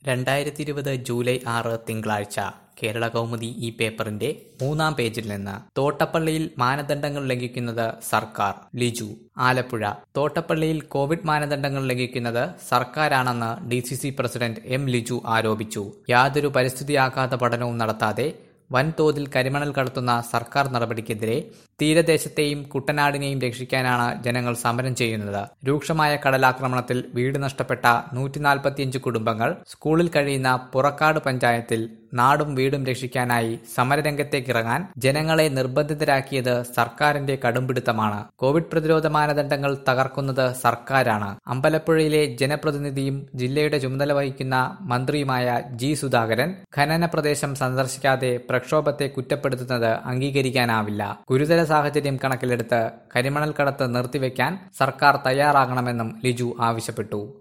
രണ്ടായിരത്തി ഇരുപത് ജൂലൈ ആറ് തിങ്കളാഴ്ച കേരള കൗമുദി ഈ പേപ്പറിന്റെ മൂന്നാം പേജിൽ നിന്ന് തോട്ടപ്പള്ളിയിൽ മാനദണ്ഡങ്ങൾ ലംഘിക്കുന്നത് സർക്കാർ ലിജു ആലപ്പുഴ തോട്ടപ്പള്ളിയിൽ കോവിഡ് മാനദണ്ഡങ്ങൾ ലംഘിക്കുന്നത് സർക്കാരാണെന്ന് D C C president M Liju ആരോപിച്ചു യാതൊരു പരിസ്ഥിതി ആഘാത പഠനവും നടത്താതെ വൻതോതിൽ കരിമണൽ കടത്തുന്ന സർക്കാർ നടപടിക്കെതിരെ തീരദേശത്തെയും കുട്ടനാടിനെയും രക്ഷിക്കാനാണ് ജനങ്ങൾ സമരം ചെയ്യുന്നത് രൂക്ഷമായ കടലാക്രമണത്തിൽ വീട് നഷ്ടപ്പെട്ട നൂറ്റിനാൽപ്പത്തിയഞ്ച് കുടുംബങ്ങൾ സ്കൂളിൽ കഴിയുന്ന പുറക്കാട് പഞ്ചായത്തിൽ നാടും വീടും രക്ഷിക്കാനായി സമരരംഗത്തേക്കിറങ്ങാൻ ജനങ്ങളെ നിർബന്ധിതരാക്കിയത് സർക്കാരിന്റെ കടുംപിടുത്തമാണ് കോവിഡ് പ്രതിരോധ മാനദണ്ഡങ്ങൾ തകർക്കുന്നത് സർക്കാരാണ് അമ്പലപ്പുഴയിലെ ജനപ്രതിനിധിയും ജില്ലയുടെ ചുമതല വഹിക്കുന്ന മന്ത്രിയുമായ ജി സുധാകരൻ ഖനന പ്രദേശം സന്ദർശിക്കാതെ പ്രക്ഷോഭത്തെ കുറ്റപ്പെടുത്തുന്നത് അംഗീകരിക്കാനാവില്ല ഗുരുതര സാഹചര്യം കണക്കിലെടുത്ത് കരിമണൽ കടത്ത് നിർത്തിവെക്കാൻ സർക്കാർ തയ്യാറാകണമെന്നും ലിജു ആവശ്യപ്പെട്ടു